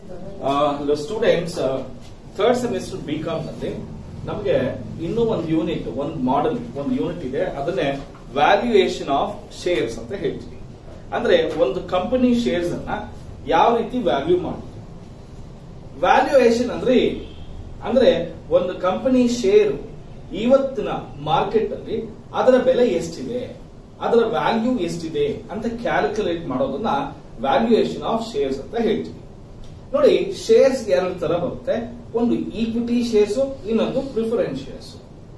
Students third semester B Com ನಲ್ಲಿ ನಮಗೆ ಇನ್ನೂ ಒಂದು ಯೂನಿಟ್ ಒಂದು ಮಾಡೆಲ್ ಒಂದು ಯೂನಿಟ್ ಇದೆ ಅದನ್ನೇ ವ್ಯಾಲ್ಯೂಯೇಷನ್ ಆಫ್ ಶೇರ್ಸ್ ಅಂತ ಹೇಳ್ತೀವಿ ಅಂದ್ರೆ ಒಂದು ಕಂಪನಿ ಶೇರ್ಸ್ ಅನ್ನ ಯಾವ ರೀತಿ ವ್ಯಾಲ್ಯೂ ಮಾಡುದು ವ್ಯಾಲ್ಯೂಯೇಷನ್ ಅಂದ್ರೆ ಏನು? ಅಂದ್ರೆ ಒಂದು ಕಂಪನಿ ಶೇರ್ ಇವತ್ತಿನ ಮಾರ್ಕೆಟ್ ಅಲ್ಲಿ ಅದರ ಬೆಲೆ ಎಷ್ಟಿದೆ ಅದರ ವ್ಯಾಲ್ಯೂ ಎಷ್ಟಿದೆ ಅಂತ ಕ್ಯಾಲ್ಕುಲೇಟ್ ಮಾಡೋದನ್ನ ವ್ಯಾಲ್ಯೂಯೇಷನ್ ಆಫ್ ಶೇರ್ಸ್ ಅಂತ ಹೇಳ್ತೀವಿ ನೋಡಿ ಶೇರ್ಸ್ ಎರಡು ತರ ಬರುತ್ತೆ ಒಂದು ಈಕ್ವಿಟಿ ಶೇರ್ಸ್ ಇನ್ನೊಂದು ಪ್ರಿಫರೆನ್ಸ್ ಶೇರ್ಸ್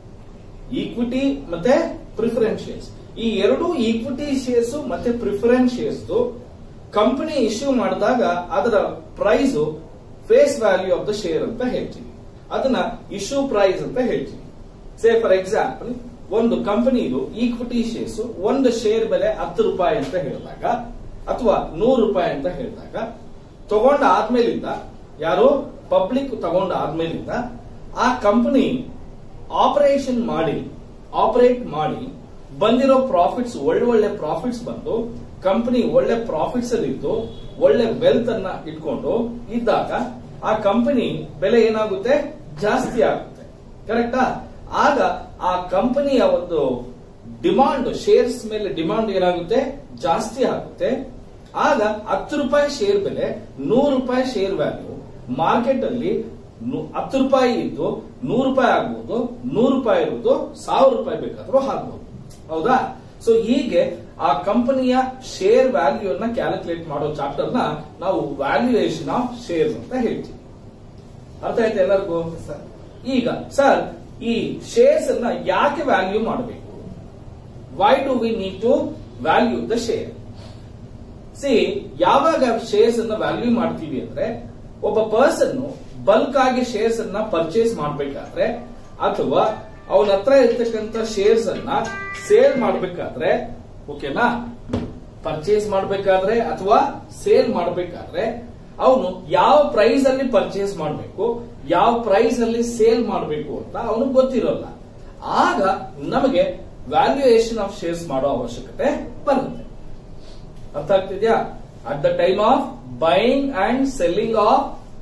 ಈಕ್ವಿಟಿ ಮತ್ತೆ ಪ್ರಿಫರೆನ್ಸ್ ಶೇರ್ಸ್ ಈ ಎರಡು ಈಕ್ವಿಟಿ ಶೇರ್ಸ್ ಮತ್ತೆ ಪ್ರಿಫರೆನ್ಸ್ ಶೇರ್ಸ್ ಕಂಪನಿ ಇಶ್ಯೂ ಮಾಡಿದಾಗ ಅದರ price face value of the share ಅಂತ ಹೇಳ್ತೀವಿ ಅದನ್ನ ಇಶ್ಯೂ ಪ್ರೈಸ್ ಅಂತ ಹೇಳ್ತೀವಿ ಸೇ ಫಾರ್ ಎಕ್ಸಾಂಪಲ್ ಒಂದು ಕಂಪನಿದು ಈಕ್ವಿಟಿ ಶೇರ್ಸ್ ಒಂದು ಶೇರ್ ಬೆಲೆ ಹತ್ತು ರೂಪಾಯಿ ಅಂತ ಹೇಳಿದಾಗ ಅಥವಾ ನೂರು ರೂಪಾಯಿ ಅಂತ ಹೇಳಿದಾಗ ತಗೊಂಡ ಆದ್ಮೇಲಿಂದ ಯಾರು ಪಬ್ಲಿಕ್ ತಗೊಂಡ ಆದ್ಮೇಲಿಂದ ಆ ಕಂಪನಿ ಆಪರೇಷನ್ ಮಾಡಿ ಆಪರೇಟ್ ಮಾಡಿ ಬಂದಿರೋ ಪ್ರಾಫಿಟ್ಸ್ ಒಳ್ಳೆ ಒಳ್ಳೆ ಪ್ರಾಫಿಟ್ಸ್ ಬಂದು ಕಂಪನಿ ಒಳ್ಳೆ ಪ್ರಾಫಿಟ್ಸ್ ಅಲ್ಲಿ ಇದ್ದು ಒಳ್ಳೆ ವೆಲ್ತ್ ಅನ್ನ ಇಟ್ಕೊಂಡು ಇದ್ದಾಗ ಆ ಕಂಪನಿ ಬೆಲೆ ಏನಾಗುತ್ತೆ ಜಾಸ್ತಿ ಆಗುತ್ತೆ ಕರೆಕ್ಟಾ ಆಗ ಆ ಕಂಪನಿಯ ಒಂದು ಡಿಮಾಂಡ್ ಶೇರ್ಸ್ ಮೇಲೆ ಡಿಮಾಂಡ್ ಏನಾಗುತ್ತೆ ಜಾಸ್ತಿ ಆಗುತ್ತೆ ಆಗ ಹತ್ತು ರೂಪಾಯಿ ಶೇರ್ ಬೆಲೆ ನೂರು ರೂಪಾಯಿ ಶೇರ್ ವ್ಯಾಲ್ಯೂ ಮಾರ್ಕೆಟ್ ಅಲ್ಲಿ ನು- ಹತ್ತು ರೂಪಾಯಿ ಇದ್ದು ನೂರು ರೂಪಾಯಿ ಆಗ್ಬೋದು ನೂರು ರೂಪಾಯಿ ಇರುವುದು ಸಾವಿರ ರೂಪಾಯಿ ಬೇಕಾದ್ರೂ ಆಗ್ಬೋದು ಹೌದಾ ಸೊ ಹೀಗೆ ಆ ಕಂಪನಿಯ ಶೇರ್ ವ್ಯಾಲ್ಯೂ ಅನ್ನ ಕ್ಯಾಲ್ಕುಲೇಟ್ ಮಾಡೋ ಚಾಪ್ಟರ್ ನ ನಾವು ವ್ಯಾಲ್ಯೂಯೇಷನ್ ಆಫ್ ಶೇರ್ಸ್ ಅಂತ ಹೇಳ್ತೀವಿ ಅರ್ಥ ಆಯ್ತಾ ಎಲ್ಲರಿಗೂ ಈಗ ಸರ್ ಈ ಶೇರ್ಸ್ ಅನ್ನ ಯಾಕೆ ವ್ಯಾಲ್ಯೂ ಮಾಡಬೇಕು why do we need to value the share see ಯಾವಾಗ ಶೇರ್ಸ್ ಅನ್ನ ವ್ಯಾಲ್ಯೂ ಮಾಡ್ತೀವಿ ಅಂದ್ರೆ ಒಬ್ಬ ಪರ್ಸನ್ ಬಲ್ಕ್ ಆಗಿ ಶೇರ್ಸ್ ಅನ್ನ ಪರ್ಚೇಸ್ ಮಾಡಬೇಕಾದ್ರೆ ಅಥವಾ ಅವನ ಹತ್ರ ಇರ್ತಕ್ಕಂಥ ಶೇರ್ಸ್ ಅನ್ನ ಸೇಲ್ ಮಾಡಬೇಕಾದ್ರೆ ಓಕೆನಾ ಪರ್ಚೇಸ್ ಮಾಡಬೇಕಾದ್ರೆ ಅಥವಾ ಸೇಲ್ ಮಾಡಬೇಕಾದ್ರೆ ಅವನು ಯಾವ ಪ್ರೈಸ್ ಅಲ್ಲಿ ಪರ್ಚೇಸ್ ಮಾಡಬೇಕು ಯಾವ ಪ್ರೈಸ್ ಅಲ್ಲಿ ಸೇಲ್ ಮಾಡಬೇಕು ಅಂತ ಅವನಿಗೆ ಗೊತ್ತಿರೋಲ್ಲ ಆಗ ನಮಗೆ ವ್ಯಾಲ್ಯೂಯೇಷನ್ ಆಫ್ ಶೇರ್ಸ್ ಮಾಡೋ ಅವಶ್ಯಕತೆ ಬರುತ್ತೆ ಅರ್ಥ ಆಗ್ತಿದ್ಯಾ at the time of buying and selling of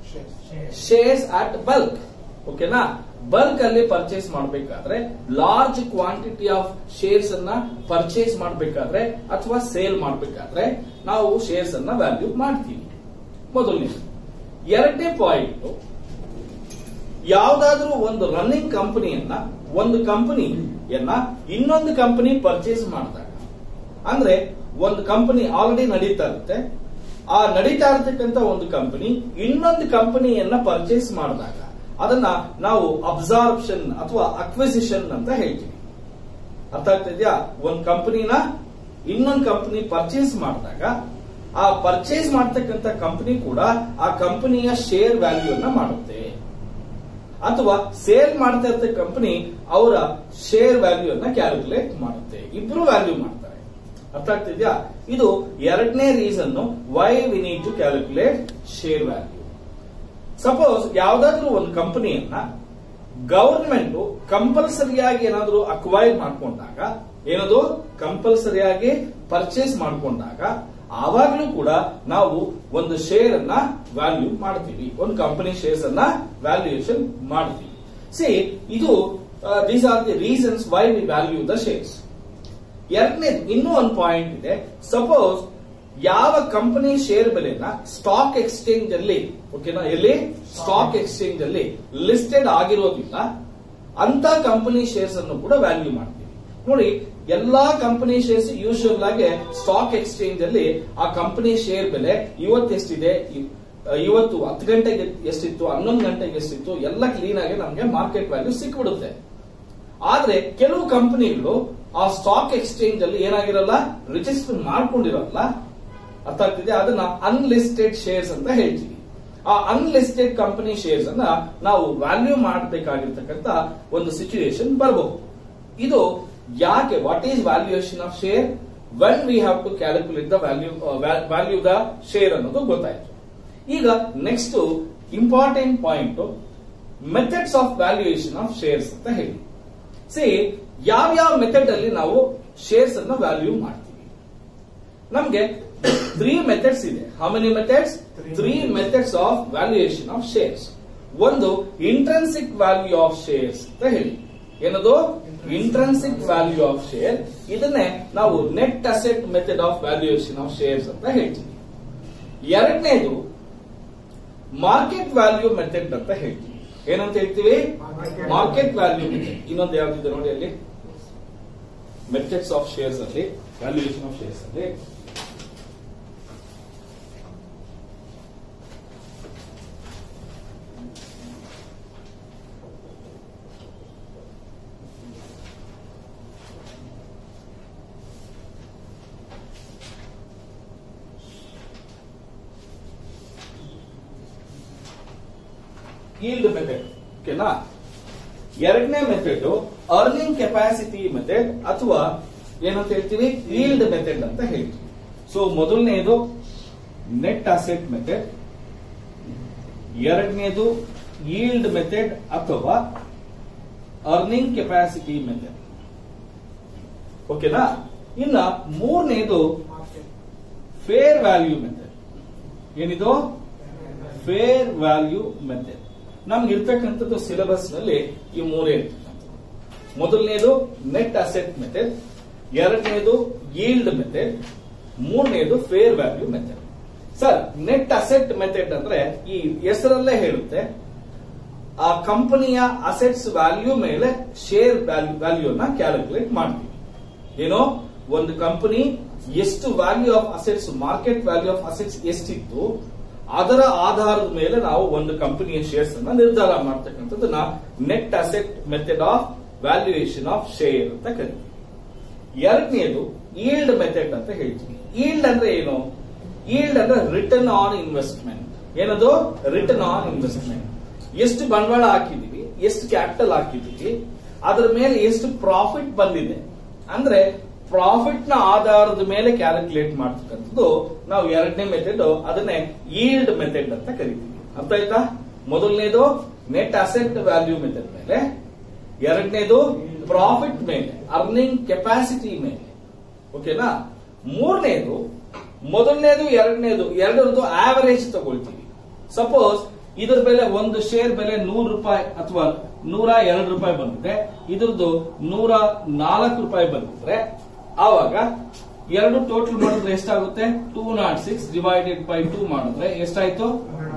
shares at bulk ಓಕೆನಾ ಬಲ್ಕ್ ಅಲ್ಲಿ ಪರ್ಚೇಸ್ ಮಾಡಬೇಕಾದ್ರೆ ಲಾರ್ಜ್ ಕ್ವಾಂಟಿಟಿ ಆಫ್ ಶೇರ್ಸ್ ಅನ್ನ ಪರ್ಚೇಸ್ ಮಾಡಬೇಕಾದ್ರೆ ಅಥವಾ ಸೇಲ್ ಮಾಡಬೇಕಾದ್ರೆ ನಾವು ಶೇರ್ಸ್ ಅನ್ನ ವ್ಯಾಲ್ಯೂ ಮಾಡ್ತೀವಿ ಮೊದಲನೇ ಎರಡನೇ ಪಾಯಿಂಟ್ ಯಾವ್ದಾದ್ರೂ ಒಂದು ರನ್ನಿಂಗ್ ಕಂಪನಿಯನ್ನ ಒಂದು ಕಂಪನಿಯನ್ನ ಇನ್ನೊಂದು ಕಂಪನಿ ಪರ್ಚೇಸ್ ಮಾಡಿದಾಗ ಅಂದ್ರೆ ಒಂದು ಕಂಪನಿ ಆಲ್ರೆಡಿ ನಡೀತಾ ಇರುತ್ತೆ ಆ ನಡೀತಾ ಇರತಕ್ಕಂತ ಒಂದು ಕಂಪನಿ ಇನ್ನೊಂದು ಕಂಪನಿಯನ್ನ ಪರ್ಚೇಸ್ ಮಾಡಿದಾಗ ಅದನ್ನ ನಾವು ಅಬ್ಸಾರ್ಪ್ಷನ್ ಅಥವಾ ಅಕ್ವಿಸಿಷನ್ ಅಂತ ಹೇಳ್ತೀವಿ ಅರ್ಥ ಆಗ್ತಿದ್ಯಾ ಒಂದು ಕಂಪನಿನ ಇನ್ನೊಂದು ಕಂಪನಿ ಪರ್ಚೇಸ್ ಮಾಡಿದಾಗ ಆ ಪರ್ಚೇಸ್ ಮಾಡ್ತಕ್ಕಂತ ಕಂಪನಿ ಕೂಡ ಆ ಕಂಪನಿಯ ಶೇರ್ ವ್ಯಾಲ್ಯೂ ಅನ್ನ ಮಾಡುತ್ತೆ ಅಥವಾ ಸೇಲ್ ಮಾಡ್ತಾ ಇರ್ತ ಕಂಪನಿ ಅವರ ಶೇರ್ ವ್ಯಾಲ್ಯೂ ಅನ್ನ ಕ್ಯಾಲ್ಕುಲೇಟ್ ಮಾಡುತ್ತೆ ಇಬ್ರು ವ್ಯಾಲ್ಯೂ ಮಾಡ್ತಾರೆ ಅರ್ಥ ಆಗ್ತಿದ್ಯಾ ಇದು ಎರಡನೇ reason why we need to calculate share value suppose ಯಾವ್ದಾದ್ರೂ ಒಂದು ಕಂಪನಿಯನ್ನ ಗವರ್ಮೆಂಟ್ ಕಂಪಲ್ಸರಿಯಾಗಿ ಏನಾದ್ರೂ ಅಕ್ವೈರ್ ಮಾಡ್ಕೊಂಡಾಗ ಏನದು ಕಂಪಲ್ಸರಿಯಾಗಿ ಪರ್ಚೇಸ್ ಮಾಡ್ಕೊಂಡಾಗ ಆವಾಗ್ಲೂ ಕೂಡ ನಾವು ಒಂದು ಶೇರ್ ಅನ್ನ ವ್ಯಾಲ್ಯೂ ಮಾಡ್ತೀವಿ ಒಂದು ಕಂಪನಿ ಶೇರ್ಸ್ ಅನ್ನ ವ್ಯಾಲ್ಯೂಯೇಷನ್ ಮಾಡ್ತೀವಿ ಸಿ ಇದು these are the reasons why we value the shares ಎರಡನೇ ಇನ್ನೂ ಒಂದು ಪಾಯಿಂಟ್ ಇದೆ ಸಪೋಸ್ ಯಾವ ಕಂಪನಿ ಶೇರ್ ಬೆಲೆನ ಸ್ಟಾಕ್ ಎಕ್ಸ್ಚೇಂಜ್ ಅಲ್ಲಿ ಓಕೆನಾ ಎಲ್ಲಿ ಸ್ಟಾಕ್ ಎಕ್ಸ್ಚೇಂಜ್ ಅಲ್ಲಿ ಲಿಸ್ಟೆಡ್ ಆಗಿರೋದ್ರಿಂದ ಅಂತ ಕಂಪನಿ ಶೇರ್ಸ್ ಅನ್ನು ಕೂಡ ವ್ಯಾಲ್ಯೂ ಮಾಡ್ತೀವಿ ನೋಡಿ ಎಲ್ಲಾ ಕಂಪನಿ ಶೇರ್ಸ್ ಯೂಶುವಲ್ ಆಗಿ ಸ್ಟಾಕ್ ಎಕ್ಸ್ಚೇಂಜ್ ಅಲ್ಲಿ ಆ ಕಂಪನಿ ಶೇರ್ ಬೆಲೆ ಇವತ್ತು ಎಷ್ಟಿದೆ ಇ- ಇವತ್ತು ಹತ್ತು ಗಂಟೆಗೆ ಎಷ್ಟಿತ್ತು ಹನ್ನೊಂದು ಗಂಟೆಗೆ ಎಷ್ಟಿತ್ತು ಎಲ್ಲ ಕ್ಲೀನ್ ಆಗಿ ನಮಗೆ ಮಾರ್ಕೆಟ್ ವ್ಯಾಲ್ಯೂ ಸಿಕ್ಬಿಡುತ್ತೆ ಆದ್ರೆ ಕೆಲವು ಕಂಪನಿಗಳು ಆ ಸ್ಟಾಕ್ ಎಕ್ಸ್ಚೇಂಜ್ ಅಲ್ಲಿ ಏನಾಗಿರಲ್ಲ ರಿಜಿಸ್ಟರ್ ಮಾಡ್ಕೊಂಡಿರಲ್ಲ ಅರ್ಥ ಆಗ್ತಿದೆ ಅದನ್ನ ಅನ್ಲಿಸ್ಟೆಡ್ ಶೇರ್ಸ್ ಅಂತ ಹೇಳ್ತೀವಿ ಆ ಅನ್ಲಿಸ್ಟೆಡ್ ಕಂಪನಿ ಶೇರ್ಸ್ ಅನ್ನ ನಾವು ವ್ಯಾಲ್ಯೂ ಮಾಡಬೇಕಾಗಿರ್ತಕ್ಕಂತ ಒಂದು ಸಿಚುಯೇಷನ್ ಬರಬಹುದು ಇದು ಯಾಕೆ what is valuation of share when we have to calculate the value value the share ಅನ್ನೋದು ಗೊತ್ತಾಯ್ತು ಈಗ next important point methods of valuation of shares ಅಂತ ಹೇಳಿ ಸಿ ಯಾವ ಯಾವ ಮೆಥಡ್ ಅಲ್ಲಿ ನಾವು ಶೇರ್ಸ್ ಅನ್ನ ವ್ಯಾಲ್ಯೂ ಮಾಡ್ತೀವಿ ನಮ್ಗೆ ತ್ರೀ ಮೆಥಡ್ಸ್ ಇದೆ how many methods Three. Three methods of valuation of shares ಒಂದು ಇಂಟ್ರೆನ್ಸಿಕ್ ವ್ಯಾಲ್ಯೂ ಆಫ್ ಶೇರ್ಸ್ ಅಂತ ಹೇಳಿ ಏನದು ಇಂಟ್ರೆನ್ಸಿಕ್ ವ್ಯಾಲ್ಯೂ ಆಫ್ ಶೇರ್ ಇದನ್ನೇ ನಾವು net asset method of valuation of shares ಅಂತ ಹೇಳ್ತೀವಿ ಎರಡನೇದು ಮಾರ್ಕೆಟ್ ವ್ಯಾಲ್ಯೂ ಮೆಥಡ್ ಅಂತ ಹೇಳ್ತೀವಿ ಏನಂತ ಹೇಳ್ತೀವಿ Market. ಮಾರ್ಕೆಟ್ ವ್ಯಾಲ್ಯೂ ಮೆಥಡ್ ಇನ್ನೊಂದು ಯಾವ್ದಿದೆ ನೋಡಿ ಅಲ್ಲಿ ಮೆಥಡ್ಸ್ ಆಫ್ ಶೇರ್ಸ್ ಅಲ್ಲಿ ವ್ಯಾಲ್ಯೂಯೇಷನ್ ಆಫ್ ಶೇರ್ಸ್ ಅಲ್ಲಿ ಈಲ್ಡ್ ಮೆಥಡ್ ಓಕೆನಾ ಎರಡನೇ ಮೆಥಡ್ ಅರ್ನಿಂಗ್ ಕೆಪಾಸಿಟಿ ಮೆಥಡ್ ಅಥವಾ ಏನಂತ ಹೇಳ್ತೀವಿ ಈಲ್ಡ್ ಮೆಥಡ್ ಅಂತ ಹೇಳ್ತೀವಿ ಸೊ ಮೊದಲನೇದು ನೆಟ್ ಅಸೆಟ್ ಮೆಥಡ್ ಎರಡನೇದು ಈಲ್ಡ್ ಮೆಥಡ್ ಅಥವಾ ಅರ್ನಿಂಗ್ ಕೆಪಾಸಿಟಿ ಮೆಥಡ್ ಓಕೆನಾ ಇನ್ನ ಮೂರನೇದು ಫೇರ್ ವ್ಯಾಲ್ಯೂ ಮೆಥಡ್ ಏನಿದು ಫೇರ್ ವ್ಯಾಲ್ಯೂ ಮೆಥಡ್ ನಮ್ಗೆ ಇರ್ತಕ್ಕಂಥದ್ದು ಸಿಲೆಬಸ್ ನಲ್ಲಿ ಈ ಮೂರೇ ಇರ್ತಕ್ಕಂಥದ್ದು ಮೊದಲನೇದು ನೆಟ್ ಅಸೆಟ್ ಮೆಥಡ್ ಎರಡನೇದು ಈಲ್ಡ್ ಮೆಥಡ್ ಮೂರನೇದು fair value method sir net asset method ಅಂದ್ರೆ ಈ ಹೆಸರಲ್ಲೇ ಹೇಳುತ್ತೆ ಆ ಕಂಪನಿಯ ಅಸೆಟ್ಸ್ ವ್ಯಾಲ್ಯೂ ಮೇಲೆ ಶೇರ್ ವ್ಯಾಲ್ಯೂನ ಕ್ಯಾಲ್ಕುಲೇಟ್ ಮಾಡ್ತೀವಿ ಏನೋ ಒಂದು ಕಂಪನಿ ಎಷ್ಟು value of assets market value of assets ಎಷ್ಟಿತ್ತು ಅದರ ಆಧಾರದ ಮೇಲೆ ನಾವು ಒಂದು ಕಂಪನಿಯ ಶೇರ್ಸ್ ಅನ್ನ ನಿರ್ಧಾರ ಮಾಡ್ತಕ್ಕಂಥದ್ದನ್ನ net asset method of valuation of share ಅಂತ ಕರಿತೀವಿ ಎರಡನೇದು ಈಲ್ಡ್ ಮೆಥಡ್ ಅಂತ ಹೇಳ್ತೀವಿ ಈಲ್ಡ್ ಅಂದ್ರೆ ಏನು ಈಲ್ಡ್ ಅಂದ್ರೆ ರಿಟರ್ನ್ ಆನ್ ಇನ್ವೆಸ್ಟ್ಮೆಂಟ್ ಏನದು ರಿಟರ್ನ್ ಆನ್ ಇನ್ವೆಸ್ಟ್ಮೆಂಟ್ ಎಷ್ಟು ಬಂಡವಾಳ ಹಾಕಿದೀವಿ ಎಷ್ಟು ಕ್ಯಾಪಿಟಲ್ ಹಾಕಿದೀವಿ ಅದರ ಮೇಲೆ ಎಷ್ಟು ಪ್ರಾಫಿಟ್ ಬಂದಿದೆ ಅಂದ್ರೆ ಪ್ರಾಫಿಟ್ ನ ಆಧಾರದ ಮೇಲೆ ಕ್ಯಾಲ್ಕುಲೇಟ್ ಮಾಡ್ತಕ್ಕಂಥದ್ದು ನಾವು ಎರಡನೇ ಮೆಥಡ್ ಅದನ್ನೇ ಈಲ್ಡ್ ಮೆಥಡ್ ಅಂತ ಕರಿತೀವಿ ಅರ್ಥ ಆಯ್ತಾ ಮೊದಲನೇದು ನೆಟ್ ಅಸೆಟ್ ವ್ಯಾಲ್ಯೂ ಮೆಥಡ್ ಮೇಲೆ ಎರಡನೇದು ಪ್ರಾಫಿಟ್ ಮೇಲೆ ಅರ್ನಿಂಗ್ ಕೆಪಾಸಿಟಿ ಮೇಲೆ ಓಕೆನಾ ಮೂರನೇದು ಮೊದಲನೇದು ಎರಡನೇದು ಎರಡರದ್ದು ಆವರೇಜ್ ತಗೊಳ್ತೀವಿ ಸಪೋಸ್ ಇದ್ರ ಬೆಲೆ ಒಂದು ಶೇರ್ ಬೆಲೆ ನೂರು ರೂಪಾಯಿ ಅಥವಾ ನೂರ ಎರಡು ರೂಪಾಯಿ ಬಂದಿದೆ ಇದ್ರದ್ದು ನೂರ ನಾಲ್ಕು ರೂಪಾಯಿ ಬಂದಿದ್ರೆ ಆವಾಗ ಎರಡು ಟೋಟಲ್ ಮಾಡಿದ್ರೆ ಎಷ್ಟಾಗುತ್ತೆ two nought six divided by two ಮಾಡಿದ್ರೆ ಎಷ್ಟಾಯ್ತು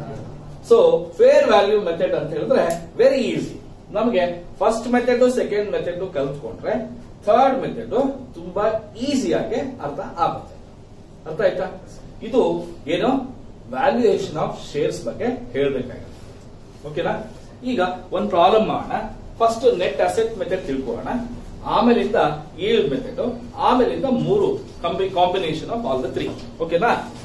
ಸೊ ಫೇರ್ ವ್ಯಾಲ್ಯೂ ಮೆಥಡ್ ಅಂತ ಹೇಳಿದ್ರೆ ವೆರಿ ಈಸಿ ನಮಗೆ ಫಸ್ಟ್ ಮೆಥಡ್ ಸೆಕೆಂಡ್ ಮೆಥಡ್ ಕಲ್ತ್ಕೊಂಡ್ರೆ ಥರ್ಡ್ ಮೆಥಡ್ ತುಂಬಾ ಈಸಿಯಾಗಿ ಅರ್ಥ ಆಗುತ್ತೆ ಅರ್ಥ ಆಯ್ತಾ ಇದು ಏನು ವ್ಯಾಲ್ಯೂಯೇಷನ್ ಆಫ್ ಶೇರ್ಸ್ ಬಗ್ಗೆ ಹೇಳ್ಬೇಕಾಗುತ್ತೆ ಓಕೆನಾ ಈಗ ಒಂದ್ ಪ್ರಾಬ್ಲಮ್ ಮಾಡೋಣ ಫಸ್ಟ್ ನೆಟ್ ಅಸೆಟ್ ಮೆಥಡ್ ತಿಳ್ಕೊಳ್ಳೋಣ ಆಮೇಲಿಂದ ಈಲ್ಡ್ ಮೆಥಡ್ ಆಮೇಲಿಂದ ಮೂರು combination of all the three ಓಕೆನಾ